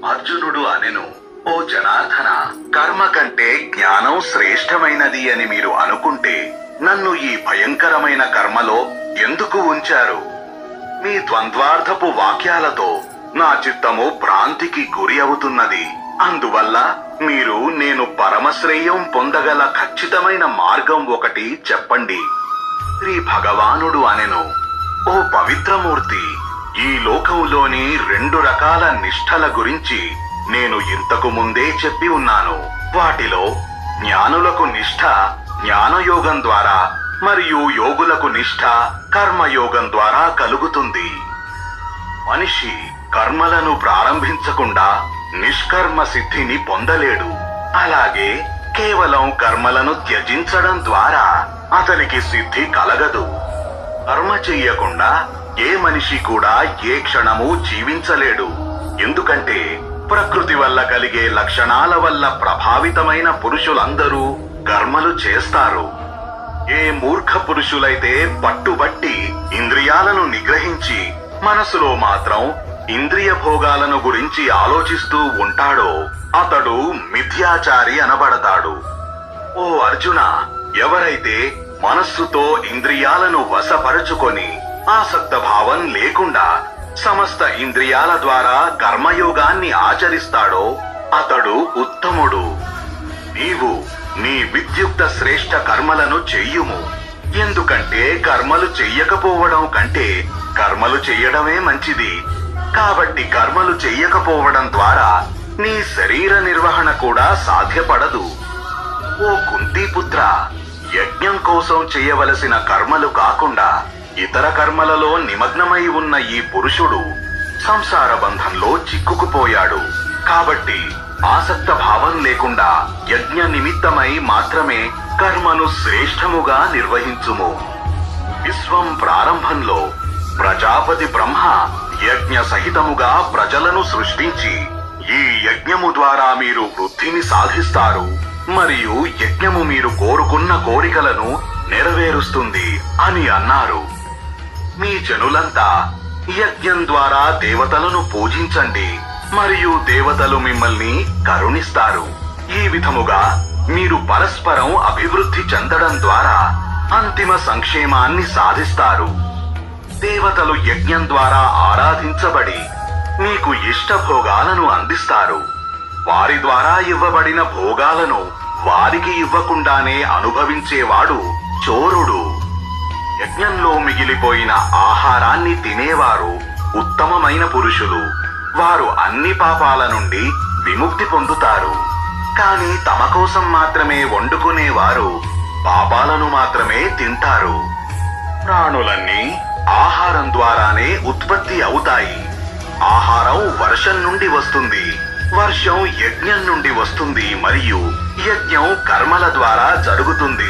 అర్జునుడు అనెను ఓ జనార్దన కర్మ కంటే జ్ఞానం శ్రేష్టమైనది అని మీరు అనుకుంటే నన్ను ఈ భయంకరమైన కర్మలో ఎందుకు ఉంచారు మీ ద్వంద్వార్థపు వాక్యాలతో నా చిత్తము భ్రాంతికి గురి అవుతున్నది అందువల్ల మీరు నేను పరమశ్రేయం పొందగల ఖచ్చితమైన మార్గం ఒకటి చెప్పండి శ్రీ భగవానుడు అనెను ఓ పవిత్రమూర్తి ఈ లోకంలోని రెండు రకాల నిష్ఠల గురించి నేను ఇంతకు ముందే చెప్పి ఉన్నాను వాటిలో జ్ఞానులకు నిష్ఠ జ్ఞానయోగం ద్వారా మరియు యోగులకు నిష్ఠ కర్మయోగం ద్వారా కలుగుతుంది మనిషి కర్మలను ప్రారంభించకుండా నిష్కర్మ సిద్ధిని పొందలేడు అలాగే కేవలం కర్మలను త్యజించడం ద్వారా అతనికి సిద్ధి కలగదు కర్మ చెయ్యకుండా ఏ మనిషి కూడా ఏ క్షణము జీవించలేడు ఎందుకంటే ప్రకృతి వల్ల కలిగే లక్షణాల వల్ల ప్రభావితమైన పురుషులందరూ కర్మలు చేస్తారు ఏ మూర్ఖ పురుషులైతే పట్టుబట్టి ఇంద్రియాలను నిగ్రహించి మనసులో మాత్రం ఇంద్రియ భోగాలను గురించి ఆలోచిస్తూ ఉంటాడో అతడు మిథ్యాచారి అనబడతాడు ఓ అర్జున ఎవరైతే మనస్సుతో ఇంద్రియాలను వశపరచుకొని ఆసక్త భావం లేకుండా సమస్త ఇంద్రియాల ద్వారా కర్మయోగాన్ని ఆచరిస్తాడో అతడు ఉత్తముడు నీవు నీ విద్యుక్త శ్రేష్ఠ కర్మలను చెయ్యుము ఎందుకంటే కర్మలు చెయ్యకపోవడం కంటే కర్మలు చెయ్యడమే మంచిది కాబట్టి కర్మలు చెయ్యకపోవడం ద్వారా నీ శరీర నిర్వహణ కూడా సాధ్యపడదు ఓ కుంతీపుత్ర యజ్ఞం కోసం చేయవలసిన కర్మలు కాకుండా ఇతర కర్మలలో నిమగ్నమై ఉన్న ఈ పురుషుడు సంసార బంధంలో చిక్కుకుపోయాడు కాబట్టి ఆసక్త భావం లేకుండా యజ్ఞ నిమిత్తమై మాత్రమే కర్మను శ్రేష్టముగా నిర్వహించుము విశ్వం ప్రారంభంలో ప్రజాపతి బ్రహ్మ యజ్ఞ సహితముగా ప్రజలను సృష్టించి ఈ యజ్ఞము ద్వారా మీరు వృద్ధిని సాధిస్తారు మరియు యజ్ఞము మీరు కోరుకున్న కోరికలను నెరవేరుస్తుంది అని అన్నారు మీ జనులంతా యజ్ఞం ద్వారా దేవతలను పూజించండి మరియు దేవతలు మిమ్మల్ని కరుణిస్తారు ఈ విధముగా మీరు పరస్పరం అభివృద్ధి చెందడం ద్వారా అంతిమ సంక్షేమాన్ని సాధిస్తారు దేవతలు యజ్ఞం ద్వారా ఆరాధించబడి మీకు ఇష్ట భోగాలను అందిస్తారు వారి ద్వారా ఇవ్వబడిన భోగాలను వారికి ఇవ్వకుండానే అనుభవించేవాడు చోరుడు యజ్ఞంలో మిగిలిపోయిన ఆహారాన్ని తినేవారు ఉత్తమమైన పురుషులు వారు అన్ని పాపాల నుండి విముక్తి పొందుతారు కానీ తమ కోసం మాత్రమే వండుకునేవారు పాపాలను మాత్రమే తింటారు ప్రాణులన్నీ ఆహారం ద్వారానే ఉత్పత్తి అవుతాయి ఆహారం వర్షం నుండి వస్తుంది వర్షం యజ్ఞం నుండి వస్తుంది మరియు యజ్ఞం కర్మల ద్వారా జరుగుతుంది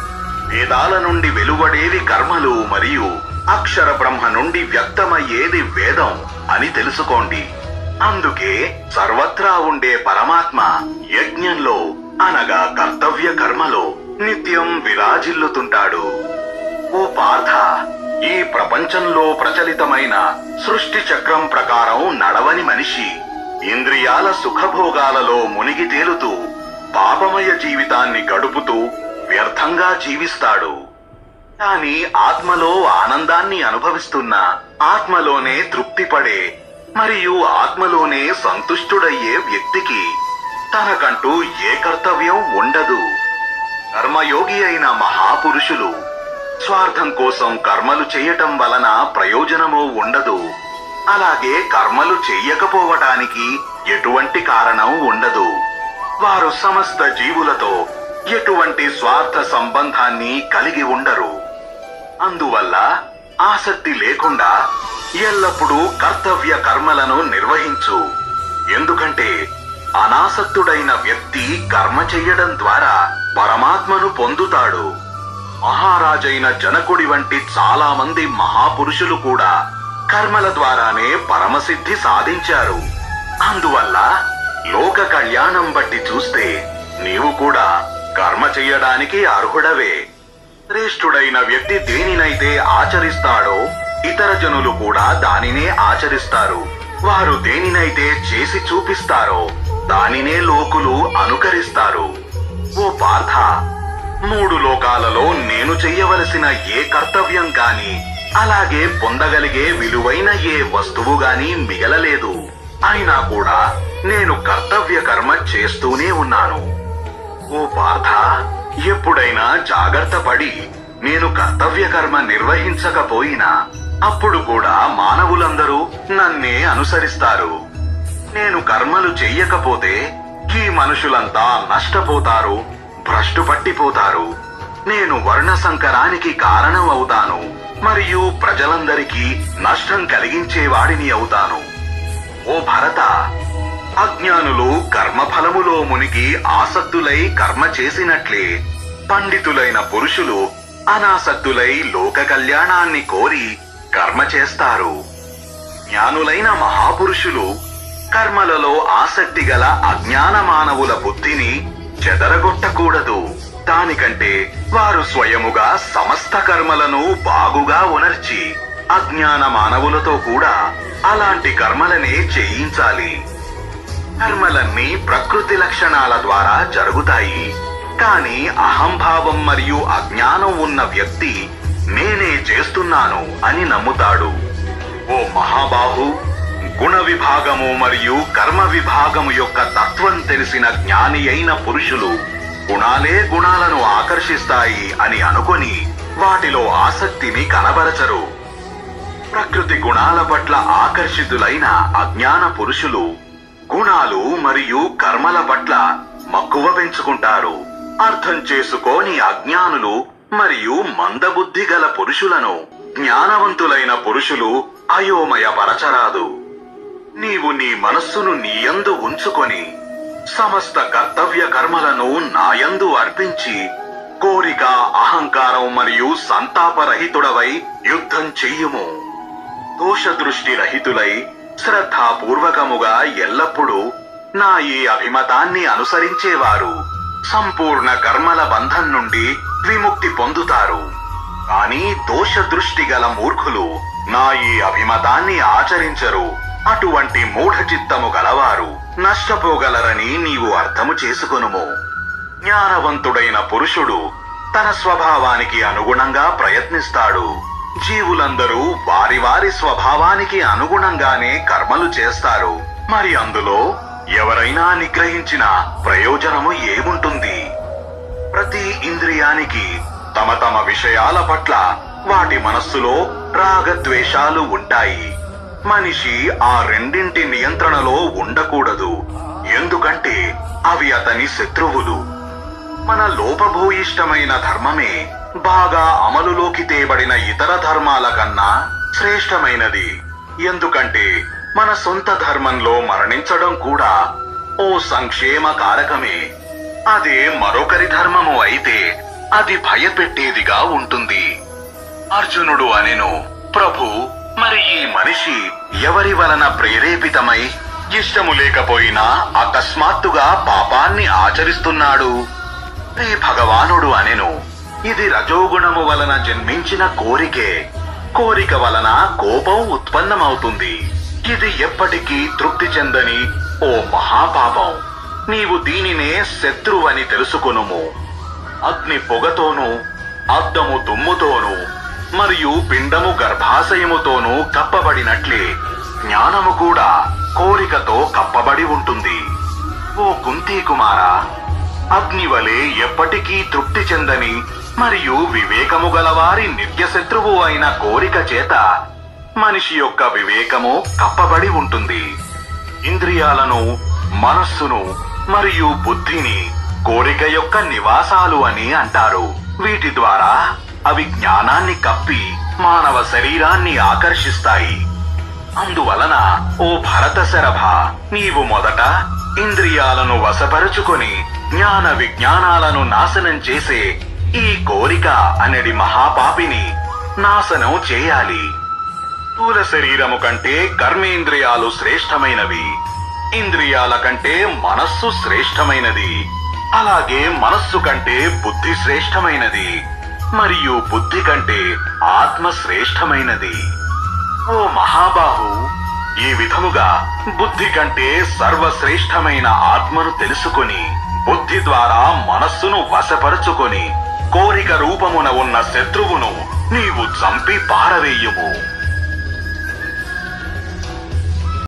వేదాల నుండి వెలువడేవి కర్మలు మరియు అక్షర బ్రహ్మ నుండి వ్యక్తమయ్యేది వేదం అని తెలుసుకోండి అందుకే సర్వత్రా ఉండే పరమాత్మ యజ్ఞంలో అనగా కర్తవ్య కర్మలో నిత్యం విరాజిల్లుతుంటాడు ఓ పార్థ ఈ ప్రపంచంలో ప్రచలితమైన సృష్టి చక్రం ప్రకారం నడవని మనిషి ఇంద్రియాల సుఖభోగాలలో మునిగి తేలుతూ పాపమయ జీవితాన్ని గడుపుతూ వ్యర్థంగా జీవిస్తాడు కాని ఆత్మలో ఆనందాన్ని అనుభవిస్తున్న ఆత్మలోనే తృప్తిపడే మరియు ఆత్మలోనే సంతుష్టుడయ్యే వ్యక్తికి తనకంటూ ఏ కర్తవ్యం ఉండదు కర్మయోగి అయిన మహాపురుషులు స్వార్థం కోసం కర్మలు చేయటం వలన ప్రయోజనము ఉండదు అలాగే కర్మలు చెయ్యకపోవటానికి ఎటువంటి కారణం ఉండదు వారు సమస్త జీవులతో ఎటువంటి స్వార్థ సంబంధాన్ని కలిగి ఉండరు అందువల్ల ఆసక్తి లేకుండా ఎల్లప్పుడూ కర్తవ్య కర్మలను నిర్వహించు ఎందుకంటే అనాసక్తుడైన వ్యక్తి కర్మ చెయ్యడం ద్వారా పరమాత్మను పొందుతాడు మహారాజైన జనకుడి వంటి చాలా మంది మహాపురుషులు కూడా కర్మల ద్వారానే పరమసిద్ధి సాధించారు అందువల్ల లోక కళ్యాణం బట్టి చూస్తే నీవు కూడా కర్మ చెయ్యడానికి అర్హుడవే శ్రేష్ఠుడైన వ్యక్తి దేనినైతే ఆచరిస్తాడో ఇతర జనులు కూడా దానినే ఆచరిస్తారు వారు దేనినైతే చేసి చూపిస్తారో దానినే లోకులు అనుకరిస్తారు ఓ పార్థ మూడు లోకాలలో నేను చెయ్యవలసిన ఏ కర్తవ్యం గాని అలాగే పొందగలిగే విలువైన ఏ వస్తువు గాని మిగలలేదు అయినా కూడా నేను కర్తవ్య కర్మ చేస్తూనే ఉన్నాను ఓ పార్థ ఎప్పుడైనా జాగ్రత్త పడి నేను కర్తవ్య కర్మ నిర్వహించకపోయినా అప్పుడు కూడా మానవులందరూ నన్నే అనుసరిస్తారు నేను కర్మలు చెయ్యకపోతే ఈ మనుషులంతా నష్టపోతారు భ్రష్టు పట్టిపోతారు నేను వర్ణ సంకరానికి కారణం అవుతాను మరియు ప్రజలందరికీ నష్టం కలిగించేవాడిని అవుతాను ఓ భరత అజ్ఞానులు కర్మఫలములో మునిగి ఆసక్తులై కర్మ చేసినట్లే పండితులైన పురుషులు అనాసక్తులై లోక కళ్యాణాన్ని కోరి కర్మ చేస్తారు జ్ఞానులైన మహాపురుషులు కర్మలలో ఆసక్తి గల అజ్ఞాన మానవుల బుద్ధిని చెదరగొట్టకూడదు దానికంటే వారు స్వయముగా సమస్త కర్మలను బాగుగా ఉనర్చి అజ్ఞాన మానవులతో కూడా అలాంటి కర్మలనే చేయించాలి కర్మలన్నీ ప్రకృతి లక్షణాల ద్వారా జరుగుతాయి కానీ అహంభావం మరియు అజ్ఞానం ఉన్న వ్యక్తి నేనే చేస్తున్నాను అని నమ్ముతాడు ఓ మహాబాహు గుణ విభాగము మరియు కర్మ విభాగము యొక్క తత్వం తెలిసిన జ్ఞాని అయిన పురుషులు గుణాలే గుణాలను ఆకర్షిస్తాయి అని అనుకొని వాటిలో ఆసక్తిని కనబరచరు ప్రకృతి గుణాల పట్ల ఆకర్షితులైన అజ్ఞాన పురుషులు గుణాలు మరియు కర్మల పట్ల మక్కువ పెంచుకుంటారు అర్థం చేసుకోని అజ్ఞానులు మరియు మందబుద్ధి గల పురుషులను జ్ఞానవంతులైన పురుషులు అయోమయపరచరాదు నీవు నీ మనస్సును నీయందు ఉంచుకొని సమస్త కర్తవ్య కర్మలను నాయందు అర్పించి కోరిక అహంకారం మరియు సంతాపరహితుడవై యుద్ధం చెయ్యుము దోష దృష్టి రహితులై శ్రద్ధాపూర్వకముగా ఎల్లప్పుడూ నా ఈ అభిమతాన్ని అనుసరించేవారు సంపూర్ణ కర్మల బంధం నుండి విముక్తి పొందుతారు కానీ దోష దృష్టి గల మూర్ఖులు నా ఈ అభిమతాన్ని ఆచరించరు అటువంటి మూఢ చిత్తము గలవారు నష్టపోగలరని నీవు అర్థము చేసుకొనుము జ్ఞానవంతుడైన పురుషుడు తన స్వభావానికి అనుగుణంగా ప్రయత్నిస్తాడు జీవులందరూ వారి వారి స్వభావానికి అనుగుణంగానే కర్మలు చేస్తారు మరి అందులో ఎవరైనా నిగ్రహించిన ప్రయోజనము ఏముంటుంది ప్రతి ఇంద్రియానికి తమ తమ విషయాల పట్ల వాటి మనస్సులో రాగద్వేషాలు ఉంటాయి మనిషి ఆ రెండింటి నియంత్రణలో ఉండకూడదు ఎందుకంటే అవి అతని శత్రువులు మన లోపభూయిష్టమైన ధర్మమే బాగా అమలులోకి తేబడిన ఇతర ధర్మాల కన్నా శ్రేష్టమైనది ఎందుకంటే మన సొంత ధర్మంలో మరణించడం కూడా ఓ సంక్షేమ కారకమే అదే మరొకరి ధర్మము అయితే అది భయపెట్టేదిగా ఉంటుంది అర్జునుడు అనెను ప్రభు మరి ఈ మనిషి ఎవరి వలన ప్రేరేపితమై ఇష్టము లేకపోయినా అకస్మాత్తుగా పాపాన్ని ఆచరిస్తున్నాడు శ్రీ భగవానుడు అనెను ఇది రజోగుణము వలన జన్మించిన కోరికే కోరిక వలన కోపం ఉత్పన్నమవుతుంది ఇది ఎప్పటికీ తృప్తి చెందని ఓ మహాపాపం నీవు దీనినే శత్రువని తెలుసుకొనుము అగ్ని పొగతోనూ అద్దము దుమ్ముతోనూ మరియు పిండము గర్భాశయముతోనూ కప్పబడినట్లే జ్ఞానము కూడా కోరికతో కప్పబడి ఉంటుంది ఓ కుంతీ కుమారా అగ్ని వలె ఎప్పటికీ తృప్తి చెందని మరియు వివేకము గలవారి నిత్య శత్రువు అయిన కోరిక చేత మనిషి యొక్క వివేకము కప్పబడి ఉంటుంది ఇంద్రియాలను మనస్సును మరియు బుద్ధిని కోరిక యొక్క నివాసాలు అని అంటారు వీటి ద్వారా అవి జ్ఞానాన్ని కప్పి మానవ శరీరాన్ని ఆకర్షిస్తాయి అందువలన ఓ భరత శరభ నీవు మొదట ఇంద్రియాలను వశపరుచుకొని జ్ఞాన విజ్ఞానాలను నాశనం చేసే ఈ కోరిక అనడి మహాపాపిని నాశనం చేయాలి స్థూల శరీరము కంటే కర్మేంద్రియాలు శ్రేష్టమైనవి ఇంద్రియాల కంటే మనస్సు శ్రేష్టమైనది అలాగే మనస్సు కంటే బుద్ధి శ్రేష్టమైనది మరియు బుద్ధి కంటే ఆత్మ శ్రేష్టమైనది ఓ మహాబాహు ఈ విధముగా బుద్ధి కంటే సర్వశ్రేష్టమైన ఆత్మను తెలుసుకొని బుద్ధి ద్వారా మనస్సును వశపరుచుకొని కోరిక రూపమున ఉన్న శత్రువును నీవు చంపి పారవేయుము